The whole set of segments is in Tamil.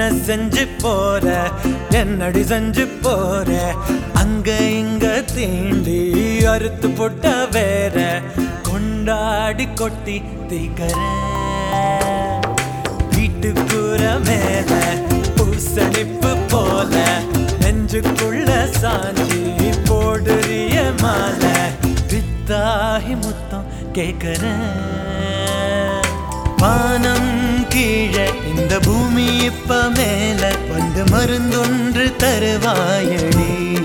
என்ன செஞ்சு போற என்னடி செஞ்சு போற அங்க இங்க தீண்டி அறுத்து போட்ட வேற கொண்டாடி கொட்டி தீக்கற வீட்டுக்குற மேல பூசணிப்பு போல நெஞ்சுக்குள்ள சாஞ்சி போடுறிய மாலை வித்தாகி முத்தம் கேக்குறேன் வானம் கீழே இந்த பூமி இப்ப மேல வந்து மருந்தொன்று தருவாயடி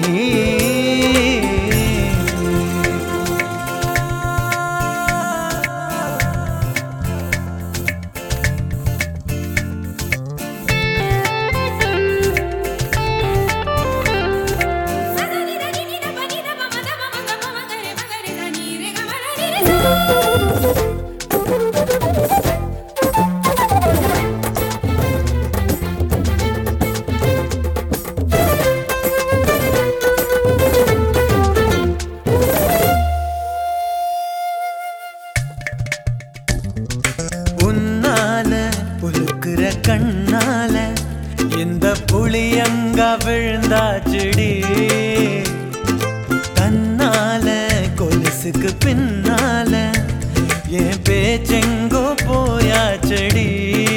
உன்னால புழுக்குற கண்ணால இந்த புளியங்க விழுந்தாச்சுடி தன்னால கொலுசுக்கு பின்னால என் பேச்செங்கோ போயாச்சடி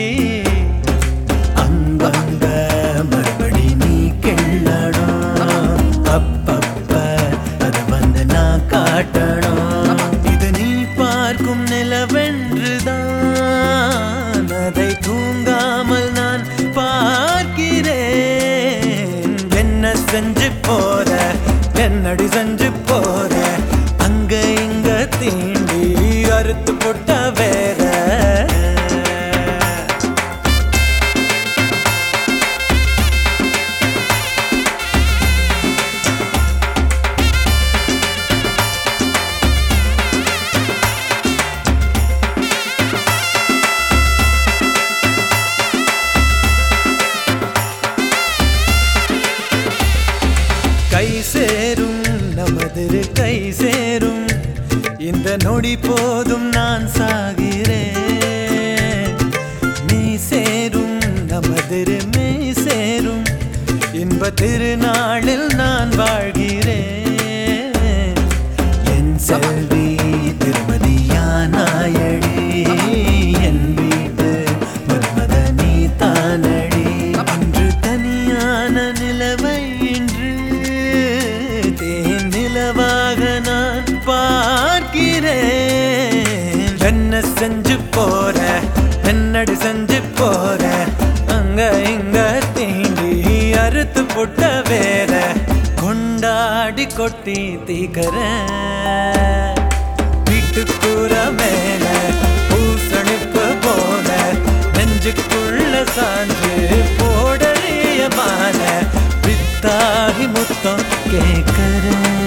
அங்கங்க மறுபடி நீ கிள்ளணும் அப்பப்ப அது வந்து நான் காட்டணும் இது நீ பார்க்கும் நிலவென்றுதான் அதை தூங்காமல் நான் பார்க்கிறேன் என்ன செஞ்சு போற என்னடி செஞ்சு போற அங்க இங்க தீண்டி அறுத்து போட்ட வேற கை சேரும் நமதிரு கை சேரும் இந்த நொடி போதும் நான் சாகிறேன் நீ சேரும் நமதிரு மெய் சேரும் இன்ப திருநாளில் நான் வாழ்கிறேன் என் செல்வி திருமதியானாயடி என் வீட்டு மன்மத நீ தானடி அன்று தனியான நிலவை இன்று தேன் நிலவாக நான் பார்க்கிறேன் என்ன செஞ்சு போற என்னடி செஞ்சு போற அங்க இங்க தீண்டி அறுத்து போட்ட வேற கொண்டாடி கொட்டி தீக்கறேன் வீட்டுக்குற மேல பூசணிப்பு போல நெஞ்சுக்குள்ள சாஞ்சு போடறிய மாலை வித்தாகி முத்தம் கேட்கறேன்